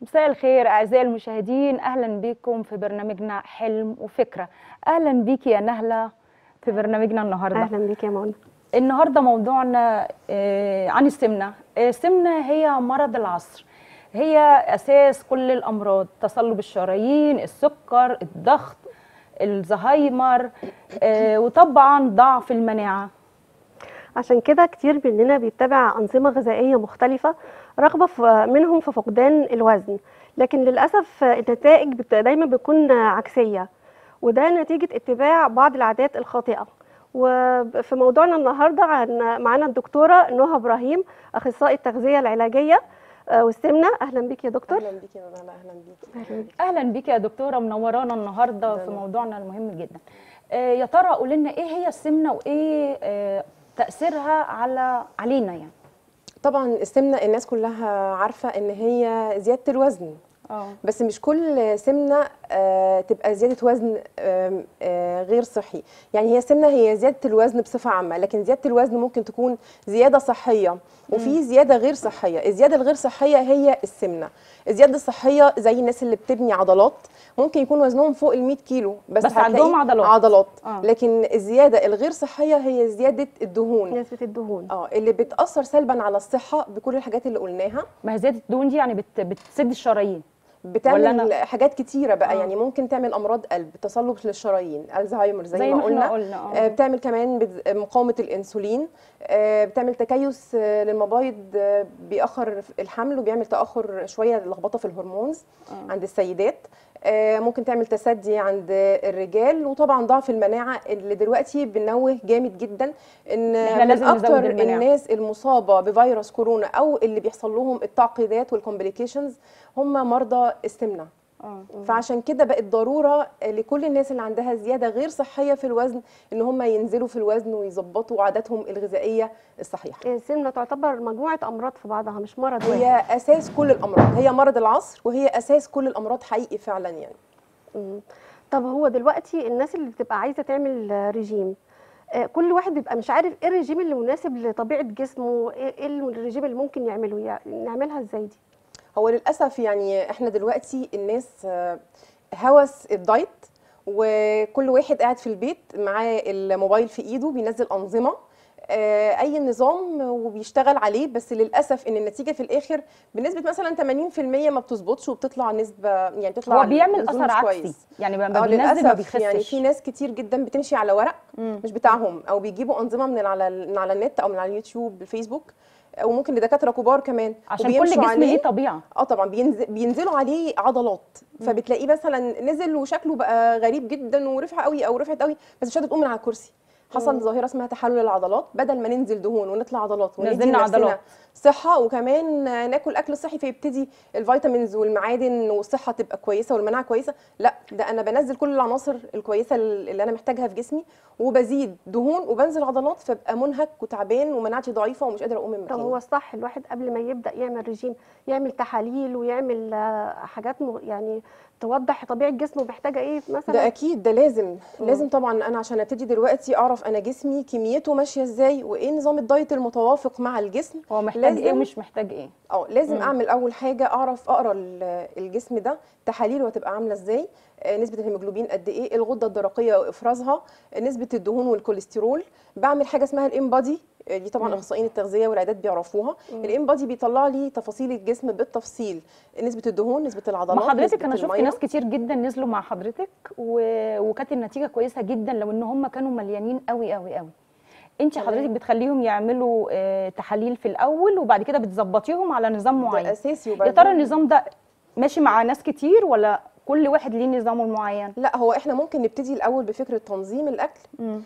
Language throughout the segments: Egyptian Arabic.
مساء الخير اعزائي المشاهدين اهلا بكم في برنامجنا حلم وفكره اهلا بيكي يا نهله في برنامجنا النهارده اهلا بيك يا منى النهارده موضوعنا آه، عن السمنه آه، السمنه هي مرض العصر هي اساس كل الامراض تصلب الشرايين السكر الضغط الزهايمر آه، وطبعا ضعف المناعه عشان كده كتير مننا بيتبع أنظمة غذائية مختلفة رغبة في منهم في فقدان الوزن لكن للأسف النتائج بت- دايما بتكون عكسية وده نتيجة اتباع بعض العادات الخاطئة وفي موضوعنا النهاردة عن معانا الدكتورة نهى إبراهيم أخصائي التغذية العلاجية آه، والسمنة أهلا بك يا دكتور اهلا بيكي يا ماما اهلا بيكي أهلا بك. اهلا بيك يا دكتوره منورانا النهارده في موضوعنا المهم جدا آه، يا ترى قولي لنا ايه هي السمنه وايه آه، تاثيرها على علينا يعني طبعا السمنه الناس كلها عارفه ان هي زياده الوزن اه بس مش كل سمنه آه تبقى زياده وزن آم، آه غير صحي يعني هي سمنه هي زياده الوزن بصفه عامه لكن زياده الوزن ممكن تكون زياده صحيه وفي زياده غير صحيه الزياده الغير صحيه هي السمنه الزياده الصحيه زي الناس اللي بتبني عضلات ممكن يكون وزنهم فوق ال 100 كيلو بس, بس عندهم هتلاقي عضلات. عضلات آه. لكن الزياده الغير صحيه هي زياده الدهون نسبة الدهون اه اللي بتاثر سلبا على الصحه بكل الحاجات اللي قلناها ما هي زياده الدهون دي يعني بت بتسد الشرايين ولا بتعمل أنا- حاجات كتيره بقى آه. يعني ممكن تعمل امراض قلب تصلب للشرايين الزهايمر زي, زي ما ما احنا قلنا قلنا آه، اه بتعمل كمان بت- مقاومه الانسولين آه، بتعمل تكيس آه، للمبايض آه، بيأخر الحمل وبيعمل تأخر شويه لخبطه في الهرمونز آه. عند السيدات آه، ممكن تعمل تسدي عند الرجال وطبعا ضعف المناعه اللي دلوقتي بنوه جامد جدا ان إحنا من لازم نزود اكتر المناعة. الناس المصابه بفيروس كورونا او اللي بيحصل لهم التعقيدات والكومبليكيشنز هم مرضى السمنه اه فعشان كده بقت ضروره لكل الناس اللي عندها زياده غير صحيه في الوزن ان هم ينزلوا في الوزن ويظبطوا عاداتهم الغذائيه الصحيحه السمنة تعتبر مجموعة أمراض في بعضها مش مرض واحد هي اساس كل الامراض هي مرض العصر وهي اساس كل الامراض حقيقي فعلا يعني مم. طب هو دلوقتي الناس اللي بتبقى عايزه تعمل آه، رجيم آه، كل واحد بيبقى مش عارف ايه الرجيم اللي مناسب لطبيعه جسمه ايه إيه الرجيم اللي ممكن يعمله يعني نعملها ازاي دي هو للاسف يعني احنا دلوقتي الناس آه، هوس الدايت وكل واحد قاعد في البيت معاه الموبايل في ايده بينزل انظمه آه، اي نظام وبيشتغل عليه بس للاسف ان النتيجه في الاخر بنسبه مثلا 80% ما بتظبطش وبتطلع نسبه يعني بتطلع هو بيعمل نزول اثر مش عكسي كويس. يعني لما اه بينزل ما للاسف بيخسش يعني في ناس كتير جدا بتمشي على ورق مم. مش بتاعهم او بيجيبوا انظمه من على من على النت او من على اليوتيوب الفيسبوك وممكن لدكاتره كبار كمان عشان كل وبيمشوا جسم عليه. ليه طبيعه اه طبعا بينزل بينزلوا عليه عضلات فبتلاقيه مثلا نزل وشكله بقى غريب جدا ورفع قوي او رفعت قوي بس مش قادر تقوم من على الكرسي حصل ظاهره اسمها تحلل العضلات بدل ما ننزل دهون ونطلع عضلات وندي نزلنا لنفسنا عضلات. صحه وكمان ناكل اكل صحي فيبتدي الفيتامينز والمعادن والصحه تبقى كويسه والمناعه كويسه لا ده انا بنزل كل العناصر الكويسه اللي انا محتاجها في جسمي وبزيد دهون وبنزل عضلات فابقى منهك وتعبان ومناعتي ضعيفه ومش قادره اقوم من طب مكاني هو الصح الواحد قبل ما يبدا يعمل رجيم يعمل تحاليل ويعمل آه، حاجات م- يعني توضح طبيعه جسمه محتاجه ايه مثلا ده اكيد ده لازم مم. لازم طبعا انا عشان ابتدي دلوقتي اعرف انا جسمي كميته ماشيه ازاي وايه نظام الدايت المتوافق مع الجسم هو محتاج ايه لازم- ومش محتاج ايه اه لازم مم. اعمل اول حاجه اعرف اقرا ال- الجسم ده تحاليله هتبقى عامله ازاي آه، نسبه الهيموجلوبين قد ايه الغده الدرقيه وافرازها آه، نسبه الدهون والكوليسترول بعمل حاجه اسمها الام بادي دي طبعا مم. اخصائيين التغذيه والعيادات بيعرفوها الام بادي بيطلع لي تفاصيل الجسم بالتفصيل نسبه الدهون نسبه العضلات ما حضرتك نسبة انا شفت المية. ناس كتير جدا نزلوا مع حضرتك و... وكانت النتيجه كويسه جدا لو ان هم كانوا مليانين قوي قوي قوي انت تمام. حضرتك بتخليهم يعملوا آه، تحاليل في الاول وبعد كده بتظبطيهم على نظام معين ده اساسي يا وبعدين ترى النظام ده ماشي مع ناس كتير ولا كل واحد ليه نظامه المعين لا هو احنا ممكن نبتدي الاول بفكره تنظيم الاكل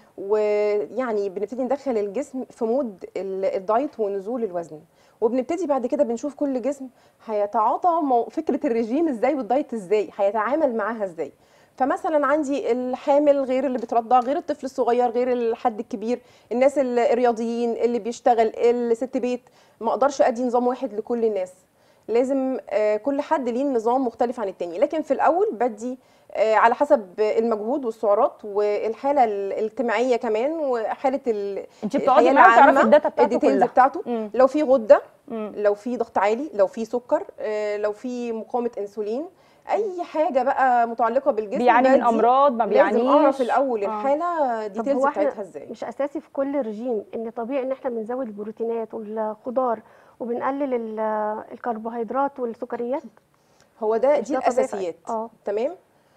ويعني بنبتدي ندخل الجسم في مود ال- الدايت ونزول الوزن وبنبتدي بعد كده بنشوف كل جسم هيتعاطى مو- فكره الرجيم ازاي والدايت ازاي هيتعامل معاها ازاي فمثلا عندي الحامل غير اللي بترضع غير الطفل الصغير غير الحد الكبير الناس ال- الرياضيين اللي بيشتغل الست بيت ما اقدرش ادي نظام واحد لكل الناس لازم آه، كل حد ليه نظام مختلف عن التاني لكن في الاول بدي آه، على حسب المجهود والسعرات والحاله الاجتماعيه كمان وحاله ال- انت بتقعدي الحياة معاه وتعرفي العامة، الداتا بتاعته الديتيلز كلها بتاعته مم. لو في غده مم. لو في ضغط عالي لو في سكر آه، لو في مقاومه انسولين اي حاجه بقى متعلقه بالجسم بيعاني من بدي امراض ما لازم بيعانيش اعرف الاول آه. الحاله طب ديتيلز هو احنا بتاعتها ازاي مش اساسي في كل رجيم ان طبيعي ان احنا بنزود البروتينات والخضار وبنقلل ال- الكربوهيدرات والسكريات هو ده مش دي ده طبيعة- الاساسيات اه تمام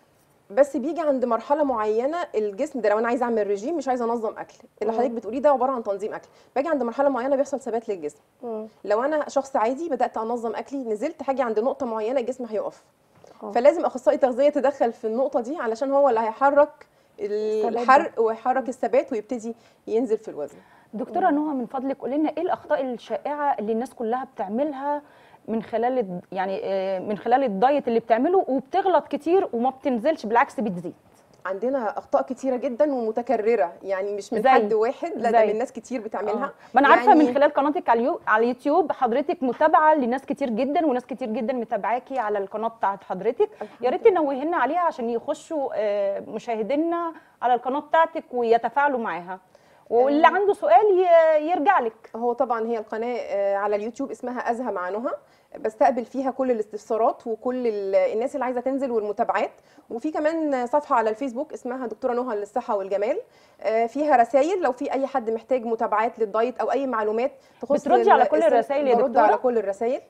بس بيجي عند مرحله معينه الجسم ده لو انا عايزه اعمل رجيم مش عايزه انظم اكل اللي مم. حضرتك بتقوليه ده عباره عن تنظيم اكل باجي عند مرحله معينه بيحصل ثبات للجسم مم. لو انا شخص عادي بدات انظم اكلي نزلت هاجي عند نقطه معينه الجسم هيقف آه. فلازم اخصائي تغذيه يتدخل في النقطه دي علشان هو اللي هيحرك الثبات ده. الحرق ويحرك الثبات ويبتدي ينزل في الوزن دكتوره نهى من فضلك قولي لنا ايه الاخطاء الشائعه اللي الناس كلها بتعملها من خلال الد- يعني آه، من خلال الدايت اللي بتعمله وبتغلط كتير وما بتنزلش بالعكس بتزيد عندنا اخطاء كتيره جدا ومتكرره يعني مش من زي- حد واحد لا ده زي. من ناس كتير بتعملها آه. ما انا عارفه يعني من خلال قناتك على اليو... على اليوتيوب حضرتك متابعه لناس كتير جدا وناس كتير جدا متابعاكي على القناه بتاعت حضرتك يا ريت تنوهي لنا عليها عشان يخشوا آه، مشاهدينا على القناه بتاعتك ويتفاعلوا معاها واللي آه. عنده سؤال ي- يرجع لك هو طبعا هي القناه آه، على اليوتيوب اسمها ازهى مع نهى بستقبل فيها كل الاستفسارات وكل ال- الناس اللي عايزه تنزل والمتابعات وفي كمان صفحه على الفيسبوك اسمها دكتوره نهى للصحه والجمال آه، فيها رسائل لو في اي حد محتاج متابعات للدايت او اي معلومات تخص بتردي على ال- كل السن- الرسائل يا برد دكتورة؟ على كل الرسائل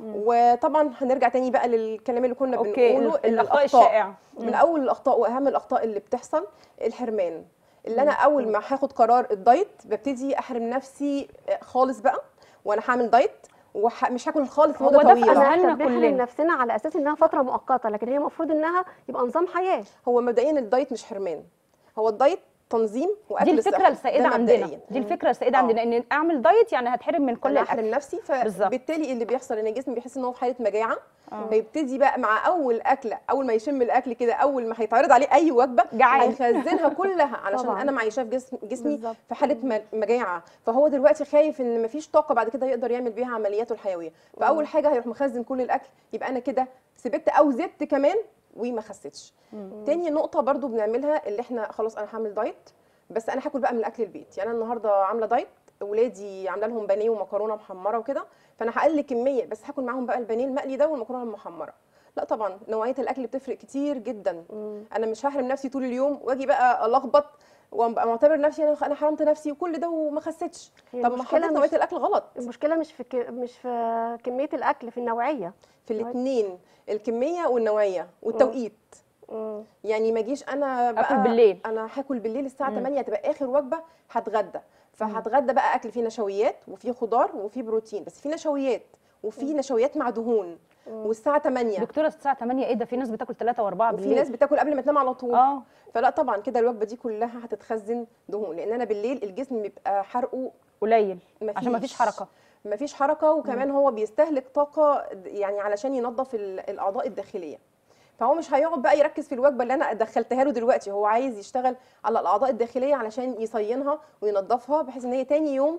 وطبعا هنرجع تاني بقى للكلام اللي كنا اوكي بنقوله ال- الاخطاء الشائعه من اول الاخطاء واهم الاخطاء اللي بتحصل الحرمان اللي انا اول ما هاخد قرار الدايت ببتدي احرم نفسي خالص بقى وانا هعمل دايت ومش هاكل خالص هو مده ده في طويله أذهاننا احنا بنحرم كلنا. نفسنا على اساس انها فتره مؤقته لكن هي المفروض انها يبقى نظام حياه هو مبدئيا الدايت مش حرمان هو الدايت تنظيم واكل دي الفكره صحي. السائده ده عندنا مبدئياً. دي الفكره السائده آه. عندنا ان اعمل دايت يعني هتحرم من كل انا الاكل احرم نفسي بالظبط. فبالتالي اللي بيحصل ان الجسم بيحس ان هو في حاله مجاعه آه. فيبتدي بقى مع اول اكله اول ما يشم الاكل كده اول ما هيتعرض عليه اي وجبه جعان. هيخزنها كلها علشان طبعاً. انا معيشاه في جسم جسمي بالظبط. في حاله م- مجاعه فهو دلوقتي خايف ان مفيش طاقه بعد كده يقدر يعمل بيها عملياته الحيويه فاول حاجه هيروح مخزن كل الاكل يبقى انا كده سبت او زدت كمان وما خسيتش تاني نقطه برضو بنعملها اللي احنا خلاص انا هعمل دايت بس انا هاكل بقى من اكل البيت يعني انا النهارده عامله دايت ولادي عامله لهم بانيه ومكرونه محمره وكده فانا هقلل كميه بس هاكل معاهم بقى البانيه المقلي ده والمكرونه المحمره لا طبعا نوعيه الاكل بتفرق كتير جدا انا مش هحرم نفسي طول اليوم واجي بقى الخبط وابقى معتبر نفسي انا انا حرمت نفسي وكل ده وما خسيتش هي طب ما المشكلة حطيت مش- نوعيه الاكل غلط المشكله مش في ك... مش في كميه الاكل في النوعيه في الاثنين الكميه والنوعيه والتوقيت مم. يعني ما اجيش انا بقى آكل بالليل. انا هاكل بالليل الساعه 8 تبقى اخر وجبه هتغدى فهتغدى بقى اكل فيه نشويات وفيه خضار وفيه بروتين بس فيه نشويات وفيه نشويات مع دهون والساعه 8 دكتوره الساعه 8 ايه ده في ناس بتاكل 3 و4 وفي بالليل ناس بتاكل قبل ما تنام على طول اه فلا طبعا كده الوجبه دي كلها هتتخزن دهون لان انا بالليل الجسم بيبقى حرقه قليل مفيش عشان ما فيش حركه مفيش حركه وكمان هو بيستهلك طاقه يعني علشان ينظف ال- الاعضاء الداخليه فهو مش هيقعد بقى يركز في الوجبه اللي انا دخلتها له دلوقتي هو عايز يشتغل على الاعضاء الداخليه علشان يصينها وينظفها بحيث ان هي تاني يوم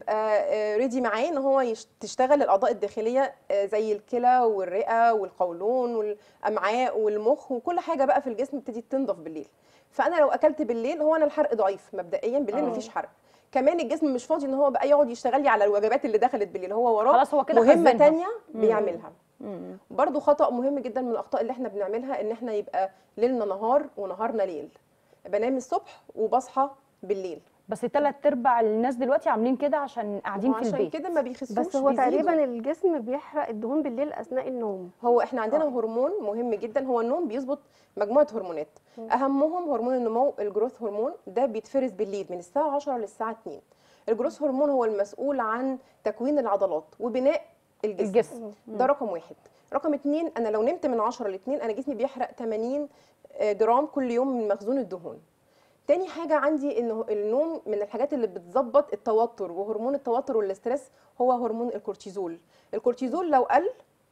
تبقى ريدي معاه ان هو يش- تشتغل الاعضاء الداخليه آه، زي الكلى والرئه والقولون والامعاء والمخ وكل حاجه بقى في الجسم بتبتدي تنضف بالليل فانا لو اكلت بالليل هو انا الحرق ضعيف مبدئيا بالليل آه. مفيش حرق كمان الجسم مش فاضي ان هو بقى يقعد يشتغل لي على الوجبات اللي دخلت بالليل هو وراه خلاص هو كده مهمه خزنها. تانية مم. بيعملها مم. برضو خطأ مهم جدا من الأخطاء اللي احنا بنعملها إن احنا يبقى ليلنا نهار ونهارنا ليل بنام الصبح وبصحى بالليل بس ثلاث ارباع الناس دلوقتي عاملين كده عشان قاعدين في وعشان البيت كده ما بيخسوش بس هو بيزيدوا. تقريبا الجسم بيحرق الدهون بالليل اثناء النوم هو احنا عندنا آه. هرمون مهم جدا هو النوم بيظبط مجموعه هرمونات اهمهم هرمون النمو الجروث هرمون ده بيتفرز بالليل من الساعه 10 للساعه 2 الجروث هرمون هو المسؤول عن تكوين العضلات وبناء الجسم, الجسم. ده رقم واحد رقم اتنين انا لو نمت من 10 ل 2 انا جسمي بيحرق 80 جرام كل يوم من مخزون الدهون تاني حاجة عندي ان النوم من الحاجات اللي بتظبط التوتر وهرمون التوتر والاسترس هو هرمون الكورتيزول الكورتيزول لو قل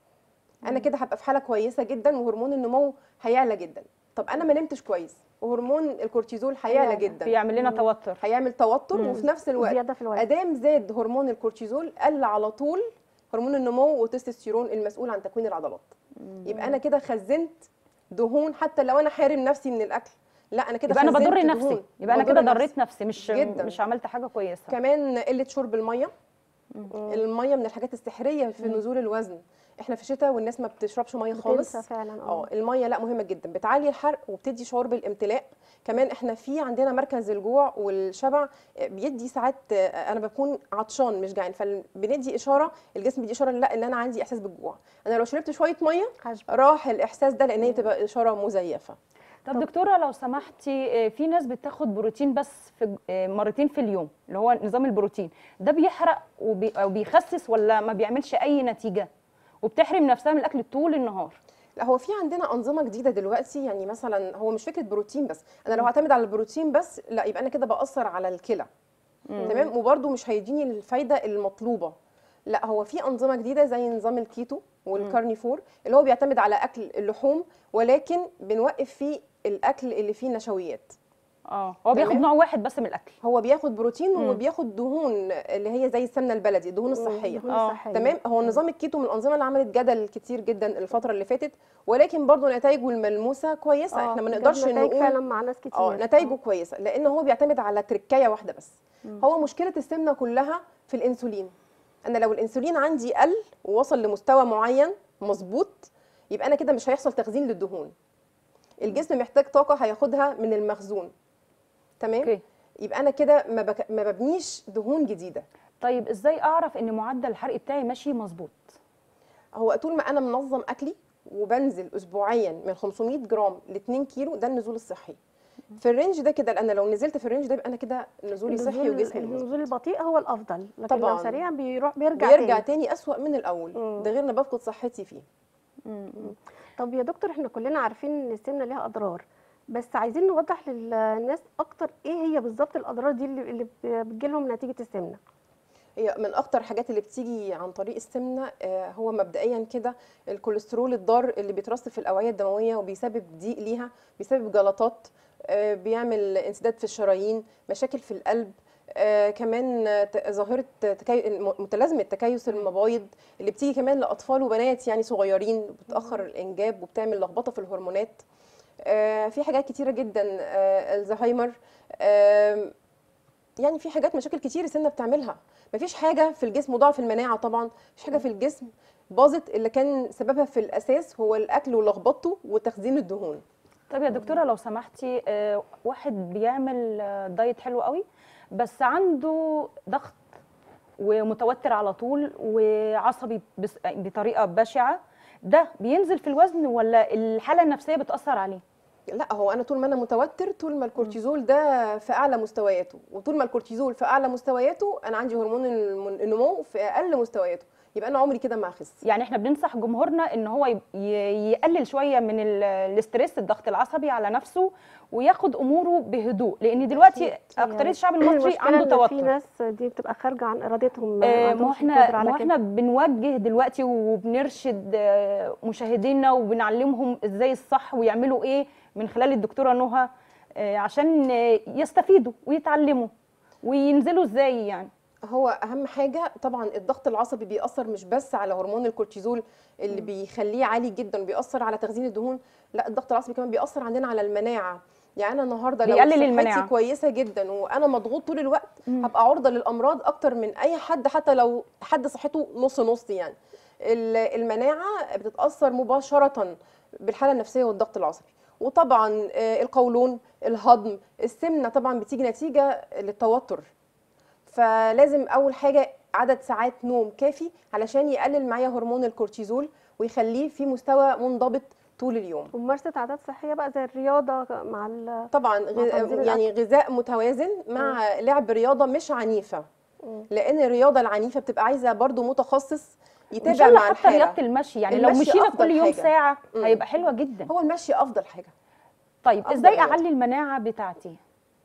انا كده هبقى في حالة كويسة جدا وهرمون النمو هيعلى جدا طب انا ما نمتش كويس وهرمون الكورتيزول هيعلى هيعلى. جدا بيعمل لنا توتر هيعمل توتر مم. وفي نفس الوقت زياده في الوزن ادام زاد هرمون الكورتيزول قل على طول هرمون النمو والتستوستيرون المسؤول عن تكوين العضلات يبقى انا كده خزنت دهون حتى لو انا حارم نفسي من الاكل لا انا كده يبقى انا خزنت بضر دهون. نفسي يبقى انا بضر كده نفسي. ضريت نفسي مش جداً. مش عملت حاجه كويسه كمان قله شرب الميه الميه من الحاجات السحريه في نزول الوزن احنا في الشتاء والناس ما بتشربش ميه خالص بتنسى فعلا اه الميه لا مهمه جدا بتعلي الحرق وبتدي شعور بالامتلاء كمان احنا في عندنا مركز الجوع والشبع آه، بيدي ساعات آه، انا بكون عطشان مش جعان فبندي اشاره الجسم بيدي اشاره لا ان انا عندي احساس بالجوع انا لو شربت شويه ميه هشبع. راح الاحساس ده لان هي تبقى اشاره مزيفه طب دكتوره لو سمحتي آه، في ناس بتاخد بروتين بس في آه، مرتين في اليوم اللي هو نظام البروتين ده بيحرق وبي او بيخسس ولا ما بيعملش اي نتيجه وبتحرم نفسها من الاكل طول النهار لا هو في عندنا انظمه جديده دلوقتي يعني مثلا هو مش فكره بروتين بس انا لو هعتمد على البروتين بس لا يبقى انا كده باثر على الكلى تمام وبرده مش هيديني الفايده المطلوبه لا هو في انظمه جديده زي نظام الكيتو والكارنيفور اللي هو بيعتمد على اكل اللحوم ولكن بنوقف فيه الاكل اللي فيه نشويات اه هو بياخد تمام. نوع واحد بس من الاكل هو بياخد بروتين مم. وبياخد دهون اللي هي زي السمنه البلدي الدهون الصحيه الدهون آه، الصحية. تمام هو نظام الكيتو من الانظمه اللي عملت جدل كتير جدا الفتره اللي فاتت ولكن برضه نتائجه الملموسه كويسه آه، احنا ما جاب نقدرش نتائج نقول فعلا مع ناس كتير اه نتائجه كويسه لان هو بيعتمد على تركايه واحده بس هو مشكله السمنه كلها في الانسولين انا لو الانسولين عندي قل ووصل لمستوى معين مظبوط يبقى انا كده مش هيحصل تخزين للدهون الجسم محتاج طاقه هياخدها من المخزون تمام اوكي يبقى انا كده ما, بك... ما ببنيش دهون جديده طيب ازاي اعرف ان معدل الحرق بتاعي ماشي مظبوط هو طول ما انا منظم اكلي وبنزل اسبوعيا من 500 جرام ل 2 كيلو ده النزول الصحي في الرينج ده كده انا لو نزلت في الرينج ده يبقى انا كده نزولي صحي النزول- وجسمي مظبوط. النزول البطيء هو الافضل لكن طبعاً. لو سريع بيروح بيرجع بيرجع تاني. تاني اسوأ من الاول مم. ده غير ان بفقد صحتي فيه طب يا دكتور احنا كلنا عارفين ان السمنه ليها اضرار بس عايزين نوضح للناس اكتر ايه هي بالظبط الاضرار دي اللي اللي بتجيلهم نتيجه السمنه هي من اكتر حاجات اللي بتيجي عن طريق السمنه آه، هو مبدئيا كده الكوليسترول الضار اللي بيترسب في الاوعيه الدمويه وبيسبب ضيق ليها بيسبب جلطات آه، بيعمل انسداد في الشرايين مشاكل في القلب آه كمان آه، ت- ظاهره تكي... الم- متلازمه تكيس المبايض اللي بتيجي كمان لاطفال وبنات يعني صغيرين بتاخر الانجاب وبتعمل لخبطه في الهرمونات آه في حاجات كتيره جدا آه الزهايمر آه يعني في حاجات مشاكل كتير السمنه بتعملها مفيش حاجه في الجسم وضعف المناعه طبعا مفيش حاجه في الجسم باظت اللي كان سببها في الاساس هو الاكل ولخبطته وتخزين الدهون طب يا دكتوره لو سمحتي آه، واحد بيعمل آه، دايت حلو قوي بس عنده ضغط ومتوتر على طول وعصبي بس- بطريقه بشعه ده بينزل في الوزن ولا الحاله النفسيه بتاثر عليه لا هو انا طول ما انا متوتر طول ما الكورتيزول ده في اعلى مستوياته وطول ما الكورتيزول في اعلى مستوياته انا عندي هرمون الم- النمو في اقل مستوياته يبقى انا عمري كده ما هخس يعني احنا بننصح جمهورنا ان هو يب- ي- يقلل شويه من ال- الاسترس الضغط العصبي على نفسه وياخد اموره بهدوء لان دلوقتي أكيد. اكتريه الشعب المصري المشكلة عنده إن في توتر ناس دي بتبقى خارجه عن ارادتهم ما آه، ما عندهمش احنا القدرة على ما كده. احنا بنوجه دلوقتي وبنرشد آه، مشاهدينا وبنعلمهم ازاي الصح ويعملوا ايه من خلال الدكتوره نهى آه، عشان آه، يستفيدوا ويتعلموا وينزلوا ازاي يعني هو اهم حاجه طبعا الضغط العصبي بيأثر مش بس على هرمون الكورتيزول اللي بيخليه عالي جدا بيأثر على تخزين الدهون لا الضغط العصبي كمان بيأثر عندنا على المناعه يعني انا النهارده لو بيقلل صحتي المناعة. كويسه جدا وانا مضغوط طول الوقت مم. هبقى عرضه للامراض اكتر من اي حد حتى لو حد صحته نص نص يعني ال- المناعه بتتاثر مباشره بالحاله النفسيه والضغط العصبي وطبعا آه، القولون الهضم السمنه طبعا بتيجي نتيجه للتوتر فلازم اول حاجه عدد ساعات نوم كافي علشان يقلل معايا هرمون الكورتيزول ويخليه في مستوى منضبط طول اليوم وممارسه عادات صحيه بقى زي الرياضه مع ال طبعا مع غ... تنظيم يعني غذاء متوازن مع لعب رياضه مش عنيفه لان الرياضه العنيفه بتبقى عايزه برضو متخصص ان يتابع شاء الله مع حتى الحاله رياضه المشي يعني لو المشي مشينا أفضل كل يوم حاجة. ساعه مم. هيبقى حلوه جدا هو المشي افضل حاجه طيب أفضل ازاي رياضة. اعلي المناعه بتاعتي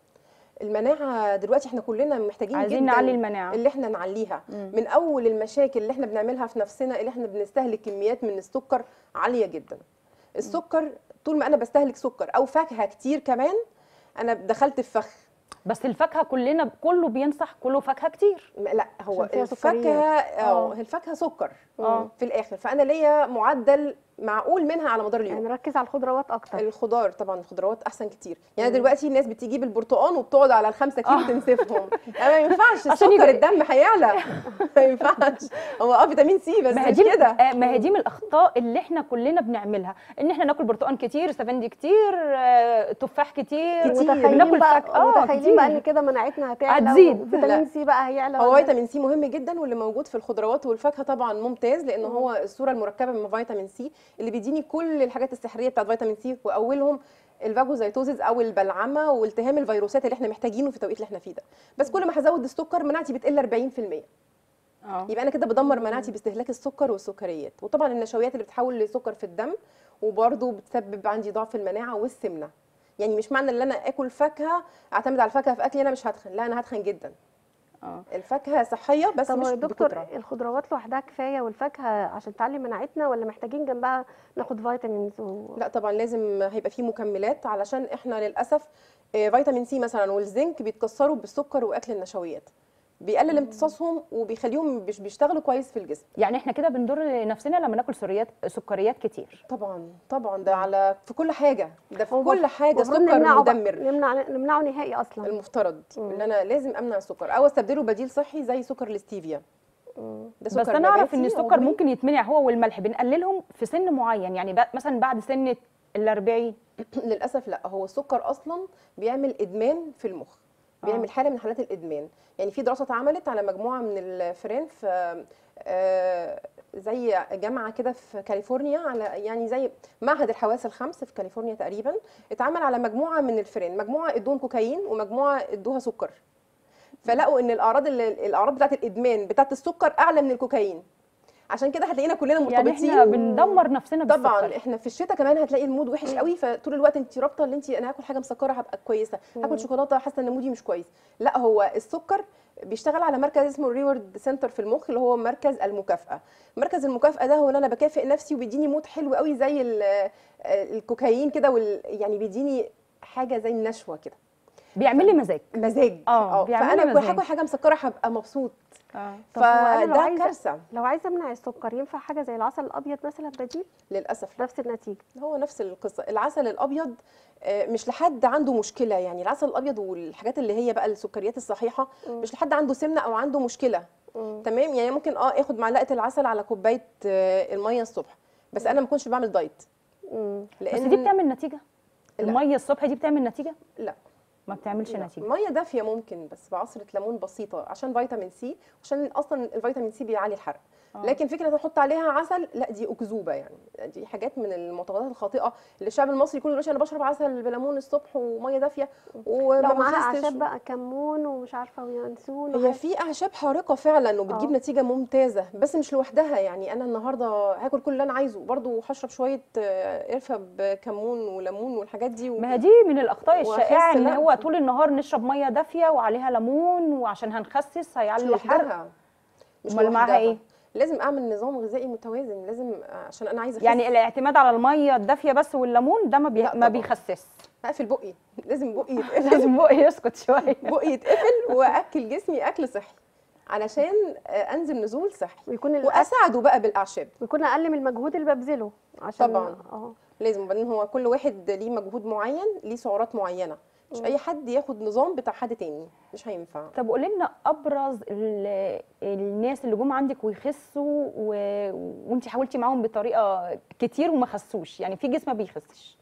المناعه دلوقتي احنا كلنا محتاجين عايزين جدا نعلي المناعه اللي احنا نعليها مم. من اول المشاكل اللي احنا بنعملها في نفسنا اللي احنا بنستهلك كميات من السكر عاليه جدا السكر طول ما انا بستهلك سكر او فاكهه كتير كمان انا دخلت في فخ بس الفاكهه كلنا كله بينصح كله فاكهه كتير م- لا هو عشان فيها الفاكهه سكريات. اه آه. الفاكهه سكر آه. في الاخر فانا ليا معدل معقول منها على مدار اليوم يعني نركز على الخضروات اكتر الخضار طبعا الخضروات احسن كتير يعني دلوقتي الناس بتجيب البرتقال وبتقعد على الخمسة كيلو آه. تنسفهم يعني ما ينفعش عشان السكر يبقى- الدم هيعلى ما ينفعش هو اه فيتامين سي بس ما هي مش دي كده آه، ما هي دي من الاخطاء اللي احنا كلنا بنعملها ان احنا ناكل برتقال كتير سفندي كتير آه، تفاح كتير كتير. متخيلين بناكل بقى فاكهة. آه، متخيلين بقى كتير. ان كده مناعتنا هتعلى هتزيد. وفيتامين لا. سي بقى هيعلى هو ولا- فيتامين سي مهم جدا واللي موجود في الخضروات والفاكهه طبعا ممتاز لان هو الصوره المركبه من فيتامين سي اللي بيديني كل الحاجات السحريه بتاعت فيتامين سي واولهم الفاجوزيتوزيس او البلعمه والتهام الفيروسات اللي احنا محتاجينه في التوقيت اللي احنا فيه ده بس كل ما هزود السكر مناعتي بتقل 40% اه يبقى انا كده بدمر مناعتي باستهلاك السكر والسكريات وطبعا النشويات اللي بتحول لسكر في الدم وبرده بتسبب عندي ضعف المناعه والسمنه يعني مش معنى ان انا اكل فاكهه اعتمد على الفاكهه في اكلي انا مش هتخن لا انا هتخن جدا اه الفاكهه صحيه بس طب مش يا دكتور بكتره الخضروات لوحدها كفايه والفاكهه عشان تعلي مناعتنا ولا محتاجين جنبها ناخد فيتامينز و... لا طبعا لازم هيبقى فيه مكملات علشان احنا للاسف آه، فيتامين سي مثلا والزنك بيتكسروا بالسكر واكل النشويات بيقلل امتصاصهم وبيخليهم مش بيشتغلوا كويس في الجسم يعني احنا كده بنضر نفسنا لما ناكل سكريات سكريات كتير طبعا طبعا ده على في كل حاجه ده في هو كل حاجه المفروض سكر نمنعه بقى- مدمر نمنع نمنعه نهائي اصلا المفترض مم. ان انا لازم امنع السكر او استبدله بديل صحي زي سكر الاستيفيا مم. ده سكر بس انا اعرف ان نباتي السكر عضوي. ممكن يتمنع هو والملح بنقللهم في سن معين يعني ب- مثلا بعد سن ال 40 للاسف لا هو السكر اصلا بيعمل ادمان في المخ بيعمل حاله من حالات الادمان يعني في دراسه اتعملت على مجموعه من الفئران في آه، زي جامعه كده في كاليفورنيا على يعني زي معهد الحواس الخمس في كاليفورنيا تقريبا اتعمل على مجموعه من الفئران مجموعه ادوهم كوكايين ومجموعه ادوها سكر فلقوا ان الاعراض اللي الاعراض بتاعت الادمان بتاعت السكر اعلى من الكوكايين عشان كده هتلاقينا كلنا يعني مرتبطين احنا بندمر نفسنا بالسكر طبعا احنا في الشتاء كمان هتلاقي المود وحش قوي فطول الوقت انت رابطه ان انت انا هاكل حاجه مسكره هبقى كويسه هاكل شوكولاته حاسه ان مودي مش كويس لا هو السكر بيشتغل على مركز اسمه الريورد سنتر في المخ اللي هو مركز المكافاه مركز المكافاه ده هو ان انا بكافئ نفسي وبيديني مود حلو قوي زي ال- آه، الكوكايين كده وال- يعني بيديني حاجه زي النشوه كده بيعمل لي مزاج مزاج اه، بيعمل لي فانا مزاج. هاكل حاجه مسكره هبقى مبسوط اه طب هو أنا لو فده عايزة- كارثه لو عايزه امنع السكر ينفع حاجه زي العسل الابيض مثلا بديل للاسف لا. نفس النتيجه هو نفس القصه العسل الابيض آه، مش لحد عنده مشكله يعني العسل الابيض والحاجات اللي هي بقى السكريات الصحيحه مش لحد عنده سمنه او عنده مشكله مم. تمام يعني ممكن اه اخد معلقه العسل على كوبايه آه، الميه الصبح بس انا ما كنتش بعمل دايت مم. بس دي بتعمل نتيجه لا. الميه الصبح دي بتعمل نتيجه لا ما بتعملش لا. نتيجه ميه دافيه ممكن بس بعصره ليمون بسيطه عشان فيتامين سي عشان اصلا الفيتامين سي بيعلي الحرق آه. لكن فكره احط عليها عسل لا دي اكذوبه يعني دي حاجات من المعتقدات الخاطئه اللي الشعب المصري كله يقول انا بشرب عسل بليمون الصبح وميه دافيه وما لو معاها بخسش اعشاب بقى كمون ومش عارفه وينسون هي وحاجات. في اعشاب حارقه فعلا وبتجيب آه. نتيجه ممتازه بس مش لوحدها يعني انا النهارده هاكل كل اللي انا عايزه برضو هشرب شويه آه، قرفه بكمون وليمون والحاجات دي و... ما هي دي من الاخطاء وأحس الشائعه ان لا. هو طول النهار نشرب ميه دافيه وعليها ليمون وعشان هنخسس مش هيعلي الحرق لوحدها مش أمال معاها لوحدها. إيه؟ لازم اعمل نظام غذائي متوازن لازم عشان انا عايزه أخس. يعني الاعتماد على الميه الدافيه بس والليمون ده ما, بي... لا ما طبعاً. بيخسس اقفل بقي لازم بقي يتقفل لازم بقي يسكت شويه بقي يتقفل واكل جسمي اكل صحي علشان آه، انزل نزول صحي ويكون الأكل واساعده بقى بالاعشاب ويكون اقل من المجهود اللي ببذله عشان طبعاً. اه لازم وبعدين هو كل واحد ليه مجهود معين ليه سعرات معينه مش اي حد ياخد نظام بتاع حد تاني مش هينفع طب قولي لنا ابرز ال... الناس اللي جم عندك ويخسوا و... وانت حاولتي معاهم بطريقه كتير وما خسوش يعني في جسم ما بيخسش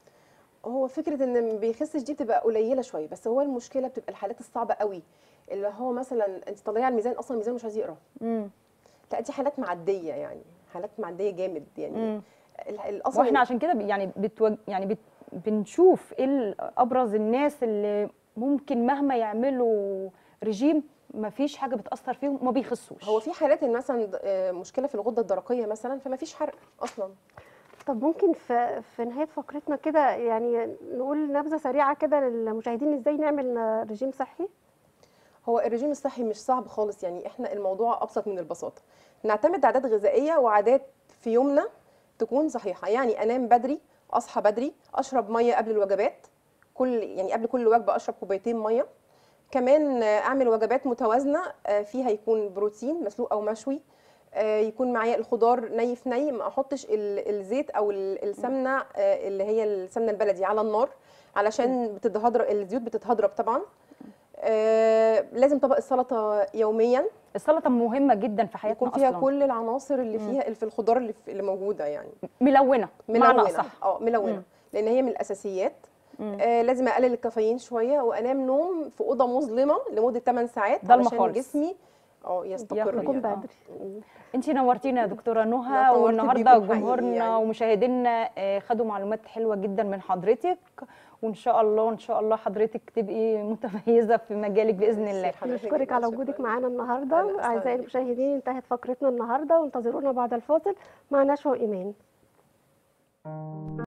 هو فكره ان ما بيخسش دي بتبقى قليله شويه بس هو المشكله بتبقى الحالات الصعبه قوي اللي هو مثلا انت طالعه على الميزان اصلا الميزان مش عايز يقرا امم لا دي حالات معديه يعني حالات معديه جامد يعني امم ال- ال- اصلا واحنا عشان كده ب- يعني بتوج... يعني بت... بنشوف ايه ال- ابرز الناس اللي ممكن مهما يعملوا رجيم ما فيش حاجه بتاثر فيهم ما بيخسوش هو في حالات ان مثلا آه، مشكله في الغده الدرقيه مثلا فما فيش حرق اصلا طب ممكن في في نهايه فقرتنا كده يعني نقول نبذه سريعه كده للمشاهدين ازاي نعمل رجيم صحي هو الرجيم الصحي مش صعب خالص يعني احنا الموضوع ابسط من البساطه نعتمد عادات غذائيه وعادات في يومنا تكون صحيحه يعني انام بدري اصحى بدري اشرب ميه قبل الوجبات كل يعني قبل كل وجبه اشرب كوبايتين ميه كمان آه، اعمل وجبات متوازنه آه، فيها يكون بروتين مسلوق او مشوي آه، يكون معايا الخضار ني في ني ما احطش ال- الزيت او ال- السمنه آه، اللي هي السمنه البلدي على النار علشان بتتهدر الزيوت بتتهدرب طبعا آه، لازم طبق السلطه يوميا السلطه مهمه جدا في حياتنا يكون فيها اصلا كل العناصر اللي فيها اللي في الخضار اللي, في اللي موجوده يعني ملونه معنى ملونه اصح اه ملونه مم. لان هي من الاساسيات مم. آه لازم اقلل الكافيين شويه وانام نوم في اوضه مظلمه لمده 8 ساعات ده علشان المخالص. جسمي اه يستقر ياخد- يكون يعني. بدري انتي نورتينا يا دكتوره نهى لا، طورت والنهارده بيكم حقيقي جمهورنا يعني. ومشاهدينا آه، خدوا معلومات حلوه جدا من حضرتك وان شاء الله ان شاء الله حضرتك تبقي متميزه في مجالك باذن الله حضرتك نشكرك جداً، على شكراً. وجودك معانا أنا النهارده أسعد اعزائي جداً. المشاهدين انتهت فقرتنا النهارده وانتظرونا بعد الفاصل مع نشوى ايمان